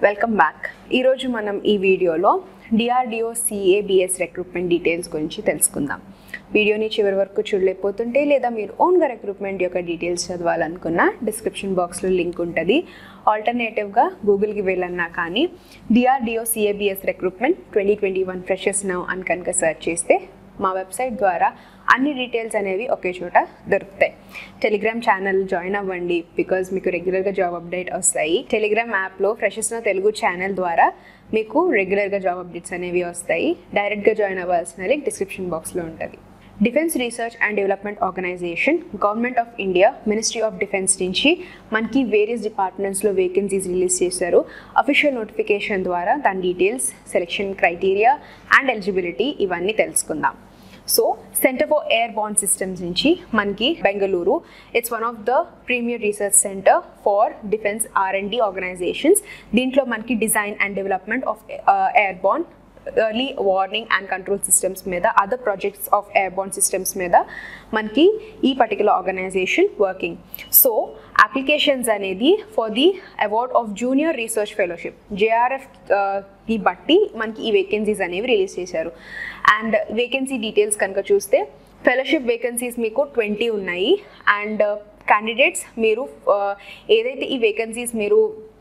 welcome back ఈరోజు మనం ఈ వీడియోలో డిఆర్డిఓ సిఏబిఎస్ రిక్రూట్మెంట్ డీటెయిల్స్ గురించి తెలుసుకుందాం వీడియోని చివరి వరకు చూడలేకపోతుంటే లేదా మీరు ఓన్గా రిక్రూట్మెంట్ యొక్క డీటెయిల్స్ చదవాలనుకున్న డిస్క్రిప్షన్ బాక్స్లో లింక్ ఉంటుంది ఆల్టర్నేటివ్గా గూగుల్కి వెళ్ళన్నా కానీ DRDO CABS recruitment twenty twenty one freshers now అని కనుక సెర్చ్ చేస్తే మా వెబ్సైట్ ద్వారా అన్ని డీటెయిల్స్ అనేవి ఒకే చోట దొరుకుతాయి టెలిగ్రామ్ ఛానల్ జాయిన్ అవ్వండి బికాజ్ మీకు రెగ్యులర్గా జాబ్ అప్డేట్ వస్తాయి టెలిగ్రామ్ యాప్లో ఫ్రెషర్స్ నా తెలుగు ఛానల్ ద్వారా మీకు రెగ్యులర్గా జాబ్ అప్డేట్స్ అనేవి వస్తాయి డైరెక్ట్గా జాయిన్ అవ్వాల్సిన లింక్ డిస్క్రిప్షన్ బాక్స్లో ఉంటుంది defence research and development organization government of India ministry of defence నుంచి మనకి వేరియస్ డిపార్ట్మెంట్స్లో వేకెన్సీస్ రిలీజ్ చేశారు అఫీషియల్ నోటిఫికేషన్ ద్వారా దాని details selection criteria and eligibility ఇవన్నీ తెలుసుకుందాం so centre for airborne systems నుంచి మనకి Bengaluru it's one of the premier research centre for defence R and D organizations దీంట్లో మనకి design and development of airborne early warning and control systems మీద other projects of airborne systems మీద మనకి ఈ particular organization working so applications అనేది for the award of junior research fellowship JRF కి బట్టి మనకి ఈ వేకెన్సీస్ అనేవి రిలీజ్ చేశారు అండ్ వేకెన్సీ డీటెయిల్స్ కనుక చూస్తే ఫెలోషిప్ వేకెన్సీస్ మీకు ట్వంటీ ఉన్నాయి అండ్ క్యాండిడేట్స్ మీరు ఏదైతే ఈ వేకెన్సీస్ మీరు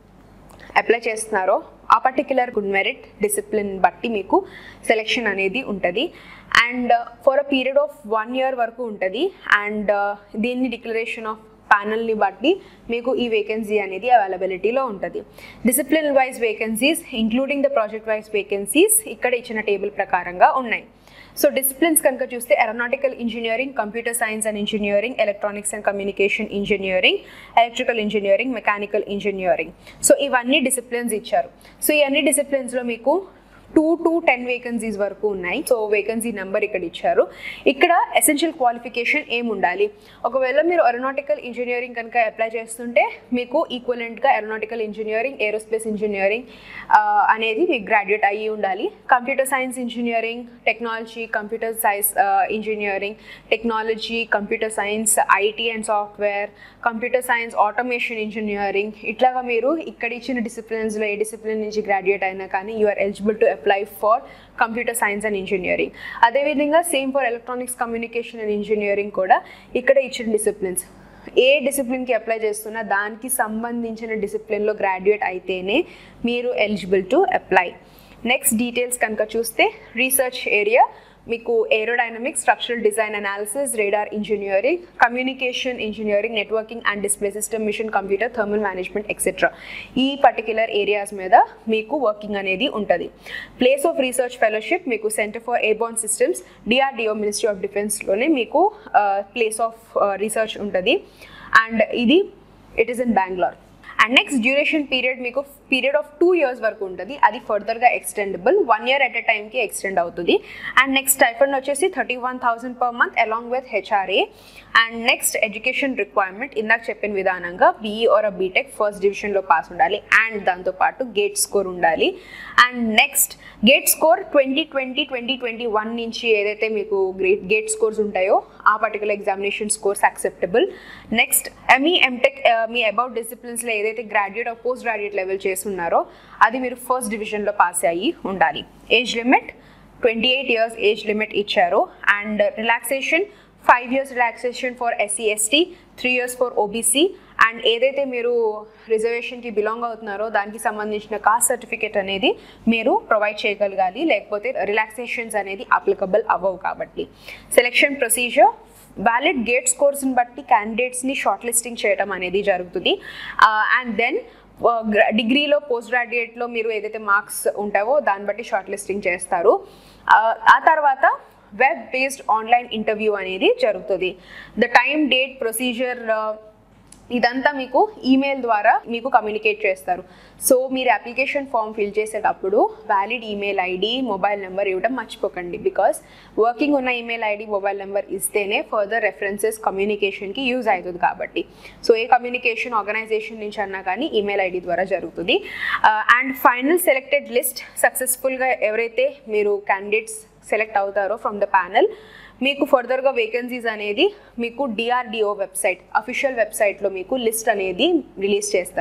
అప్లై చేస్తున్నారో ఆ పర్టిక్యులర్ గుడ్ మెరిట్ డిసిప్లిన్ బట్టి మీకు సెలెక్షన్ అనేది ఉంటుంది and for a period of one year వరకు ఉంటుంది అండ్ దీన్ని డిక్లరేషన్ ఆఫ్ ప్యానల్ని బట్టి మీకు ఈ వేకెన్సీ అనేది అవైలబిలిటీలో ఉంటుంది discipline wise vacancies including the project wise vacancies ఇక్కడ ఇచ్చిన టేబుల్ ప్రకారంగా ఉన్నాయి సో డిసిప్లిన్స్ కనుక చూస్తే aeronautical engineering computer science and engineering electronics and communication engineering electrical engineering mechanical engineering so ఇవన్నీ డిసిప్లిన్స్ ఇచ్చారు సో ఈ అన్ని డిసిప్లిన్స్లో మీకు టూ టు టెన్ వేకెన్సీస్ వరకు ఉన్నాయి సో వేకెన్సీ నెంబర్ ఇక్కడ ఇచ్చారు ఇక్కడ ఎసెన్షియల్ క్వాలిఫికేషన్ ఏం ఉండాలి ఒకవేళ మీరు ఏరోనాటికల్ ఇంజనీరింగ్ కనుక అప్లై చేస్తుంటే మీకు ఈక్వలెంట్గా ఏరోనాటికల్ ఇంజనీరింగ్ ఏరోస్పేస్ ఇంజనీరింగ్ అనేది మీకు గ్రాడ్యుయేట్ అయ్యి ఉండాలి computer science engineering technology computer science engineering technology computer science IT and software computer science automation engineering ఇట్లాగా మీరు ఇక్కడ ఇచ్చిన డిసిప్లిన్స్లో ఏ డిసిప్లిన్ నుంచి గ్రాడ్యుయేట్ అయినా కానీ you are eligible to apply for computer science and engineering అదేవిధంగా same for electronics communication and engineering కూడా ఇక్కడ ఇచ్చిన డిసిప్లిన్స్ ఏ డిసిప్లిన్కి అప్లై చేస్తున్నా దానికి సంబంధించిన డిసిప్లిన్లో గ్రాడ్యుయేట్ అయితేనే మీరు eligible to apply next details కనుక చూస్తే రీసెర్చ్ ఏరియా మీకు aerodynamics structural design analysis radar engineering communication engineering networking and display system mission computer thermal management etcetera ఈ పర్టిక్యులర్ ఏరియాస్ మీద మీకు వర్కింగ్ అనేది ఉంటుంది ప్లేస్ ఆఫ్ రీసెర్చ్ ఫెలోషిప్ మీకు centre for airborne systems DRDO ministry of డిఫెన్స్లోనే మీకు place of research ఉంటుంది and ఇది it is in Bengaluru and next duration period మీకు పీరియడ్ ఆఫ్ టూ ఇయర్స్ వరకు ఉంటుంది అది ఫర్దర్గా extendable one year at a టైంకి ఎక్స్టెండ్ అవుతుంది అండ్ నెక్స్ట్ టైఫండ్ వచ్చేసి thirty one thousand per month along with HRA and next education requirement ఇందాక చెప్పిన విధానంగా బీఈ ఆర్ బీటెక్ ఫస్ట్ డివిజన్లో పాస్ ఉండాలి అండ్ దాంతోపాటు గేట్ స్కోర్ ఉండాలి and next GATE score twenty twenty twenty twenty one నుంచి ఏదైతే మీకు గ్రేట్ గేట్ స్కోర్స్ ఉంటాయో ఆ particular examination scores acceptable next ME MTech me about డిసిప్లిన్స్లో ఏదైతే graduate or post graduate level చేస్తున్నారో అది మీరు ఫస్ట్ డివిజన్లో పాస్ అయ్యి ఉండాలి age limit twenty eight years age limit ఇచ్చారు and relaxation five years relaxation for SC ST three years for OBC and ఏదైతే మీరు రిజర్వేషన్కి బిలాంగ్ అవుతున్నారో దానికి సంబంధించిన కాస్ట్ సర్టిఫికేట్ అనేది మీరు ప్రొవైడ్ చేయగలగాలి లేకపోతే రిలాక్సేషన్స్ అనేది అప్లికబుల్ అవ్వవు కాబట్టి సెలెక్షన్ ప్రొసీజర్ వ్యాలిడ్ గేట్ స్కోర్స్ని బట్టి క్యాండిడేట్స్ని షార్ట్ లిస్టింగ్ చేయడం అనేది జరుగుతుంది అండ్ దెన్ డిగ్రీలో పోస్ట్ గ్రాడ్యుయేట్లో మీరు ఏదైతే మార్క్స్ ఉంటావో దాన్ని బట్టి షార్ట్ లిస్టింగ్ చేస్తారు ఆ తర్వాత వెబ్ బేస్డ్ ఆన్లైన్ ఇంటర్వ్యూ అనేది జరుగుతుంది ద టైమ్ డేట్ ప్రొసీజర్ ఇదంతా మీకు ఈమెయిల్ ద్వారా మీకు కమ్యూనికేట్ చేస్తారు సో మీరు అప్లికేషన్ ఫామ్ ఫిల్ చేసేటప్పుడు valid email ID mobile number ఇవ్వడం మర్చిపోకండి బికాస్ వర్కింగ్ ఉన్న ఈమెయిల్ ఐడి మొబైల్ నెంబర్ ఇస్తేనే ఫర్దర్ రెఫరెన్సెస్ కమ్యూనికేషన్కి యూజ్ అవుతుంది కాబట్టి సో ఏ కమ్యూనికేషన్ ఆర్గనైజేషన్ నుంచి అన్నా కానీ ఈమెయిల్ ఐడి ద్వారా జరుగుతుంది అండ్ ఫైనల్ సెలెక్టెడ్ లిస్ట్ సక్సెస్ఫుల్గా ఎవరైతే మీరు క్యాండిడేట్స్ సెలెక్ట్ అవుతారో ఫ్రమ్ ద ప్యానల్ మీకు ఫర్దర్గా వేకెన్సీస్ అనేది మీకు డిఆర్డిఓ వెబ్సైట్ అఫీషియల్ వెబ్సైట్లో మీకు లిస్ట్ అనేది రిలీజ్ చేస్తారు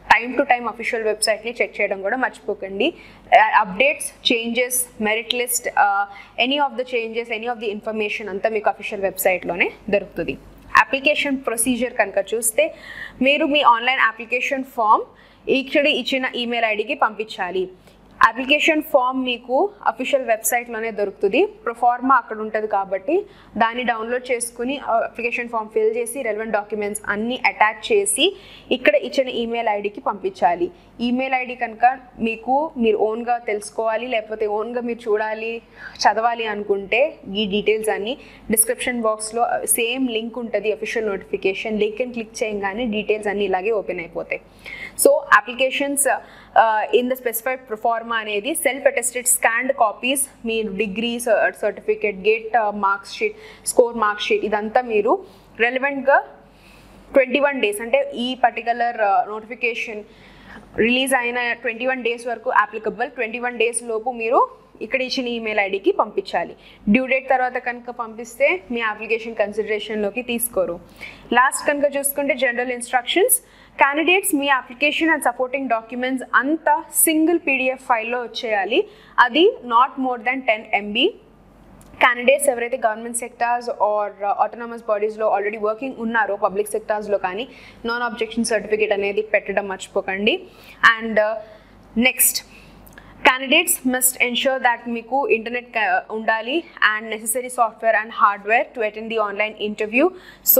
టైం టు టైం అఫీషియల్ వెబ్సైట్ని చెక్ చేయడం కూడా మర్చిపోకండి updates changes merit list any of the changes any of the information అంతా మీకు అఫీషియల్ వెబ్సైట్లోనే దొరుకుతుంది అప్లికేషన్ ప్రొసీజర్ కనుక చూస్తే మీరు మీ ఆన్లైన్ అప్లికేషన్ ఫామ్ ఇక్కడ ఇచ్చిన ఈమెయిల్ ఐడికి పంపించాలి అప్లికేషన్ ఫామ్ మీకు అఫీషియల్ వెబ్సైట్లోనే దొరుకుతుంది ప్రొఫార్మా అక్కడ ఉంటుంది కాబట్టి దాన్ని డౌన్లోడ్ చేసుకుని అప్లికేషన్ ఫామ్ ఫిల్ చేసి రెలవెంట్ డాక్యుమెంట్స్ అన్నీ అటాచ్ చేసి ఇక్కడ ఇచ్చిన ఈమెయిల్ ఐడికి పంపించాలి ఈమెయిల్ ఐడి కనుక మీకు మీరు ఓన్గా తెలుసుకోవాలి లేకపోతే ఓన్గా మీరు చూడాలి చదవాలి అనుకుంటే ఈ డీటెయిల్స్ అన్నీ డిస్క్రిప్షన్ బాక్స్లో సేమ్ లింక్ ఉంటుంది అఫీషియల్ నోటిఫికేషన్ లింక్ అని క్లిక్ చేయగానే డీటెయిల్స్ అన్నీ ఇలాగే ఓపెన్ అయిపోతాయి so applications in the specified proforma అనేది సెల్ఫ్ అటెస్టెడ్ స్కాన్డ్ కాపీస్ మీరు degree certificate GATE marks sheet score marks sheet ఇదంతా మీరు రెలవెంట్గా ట్వంటీ వన్ డేస్ అంటే ఈ పర్టికులర్ నోటిఫికేషన్ రిలీజ్ అయిన ట్వంటీ వన్ డేస్ వరకు అప్లికబుల్ ట్వంటీ వన్ డేస్ లోపు మీరు ఇక్కడ ఇచ్చిన ఈమెయిల్ ఐడికి పంపించాలి డ్యూ డేట్ తర్వాత కనుక పంపిస్తే మీ అప్లికేషన్ కన్సిడరేషన్లోకి తీసుకోరు లాస్ట్ కనుక చూసుకుంటే జనరల్ ఇన్స్ట్రక్షన్స్ క్యాండిడేట్స్ మీ అప్లికేషన్ అండ్ సపోర్టింగ్ డాక్యుమెంట్స్ అంతా సింగిల్ పీడిఎఫ్ ఫైల్లో వచ్చేయాలి అది not more than ten MB candidates ఎవరైతే గవర్నమెంట్ సెక్టార్స్ ఆర్ ఆటోనమస్ బాడీస్లో ఆల్రెడీ వర్కింగ్ ఉన్నారో పబ్లిక్ సెక్టార్స్లో కానీ నాన్ అబ్జెక్షన్ సర్టిఫికేట్ అనేది పెట్టడం మర్చిపోకండి and next candidates must ensure that మీకు ఇంటర్నెట్ ఉండాలి and necessary software and hardware to attend the online interview so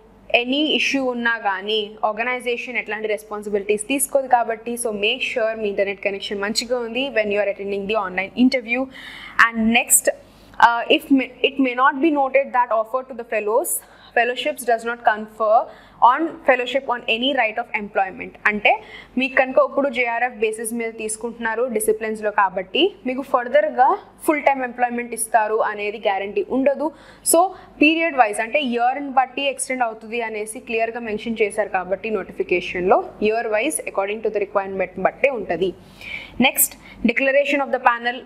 any issue ఉన్నా కానీ ఆర్గనైజేషన్ ఎట్లాంటి రెస్పాన్సిబిలిటీస్ తీసుకోదు కాబట్టి సో మేక్ షూర్ మీ ఇంటర్నెట్ కనెక్షన్ మంచిగా ఉంది when you are attending the online interview and next if it may not be noted that offer to the fellows fellowships does not confer on fellowship on any right of employment అంటే మీకు కనుక ఇప్పుడు JRF basis మీద తీసుకుంటున్నారు డిసిప్లిన్స్లో కాబట్టి మీకు ఫర్దర్గా full time employment ఇస్తారు అనేది గ్యారంటీ ఉండదు సో పీరియడ్ వైజ్ అంటే ఇయర్ని బట్టి ఎక్స్టెండ్ అవుతుంది అనేసి క్లియర్గా మెన్షన్ చేశారు కాబట్టి నోటిఫికేషన్లో year wise according to the requirement బట్టే ఉంటుంది next declaration of the panel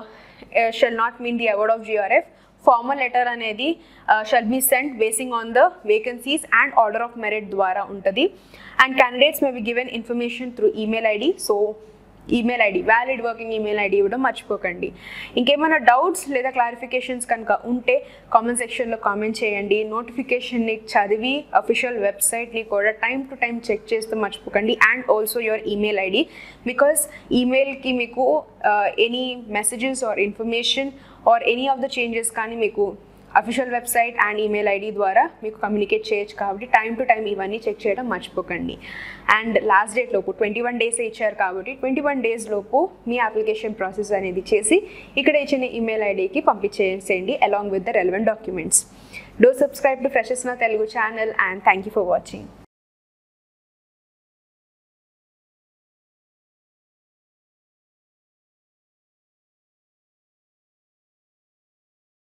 shall not mean the award of JRF formal letter అనేది shall be sent basing on the vacancies and order of merit ద్వారా ఉంటుంది and candidates may be given information through email ID so email ID valid working email ID ఇవ్వడం మర్చిపోకండి ఇంకేమైనా doubts లేదా clarifications కనుక ఉంటే comment సెక్షన్లో కామెంట్ చేయండి నోటిఫికేషన్ని చదివి అఫీషియల్ వెబ్సైట్ని కూడా టైం టు టైం చెక్ చేస్తూ మర్చిపోకండి and also your email ID because ఈమెయిల్కి మీకు any messages or information or any of the changes కానీ మీకు official website and email ID ద్వారా మీకు కమ్యూనికేట్ చేయొచ్చు కాబట్టి టైం టు టైం ఇవన్నీ చెక్ చేయడం మర్చిపోకండి అండ్ లాస్ట్ డేట్ లోపు ట్వంటీ వన్ డేస్ ఇచ్చారు కాబట్టి ట్వంటీ వన్ డేస్ లోపు మీ అప్లికేషన్ ప్రాసెస్ అనేది చేసి ఇక్కడ ఇచ్చిన ఈమెయిల్ ఐడికి పంపించేసేయండి along with the relevant documents do subscribe to Freshers Now Telugu channel and thank you for watching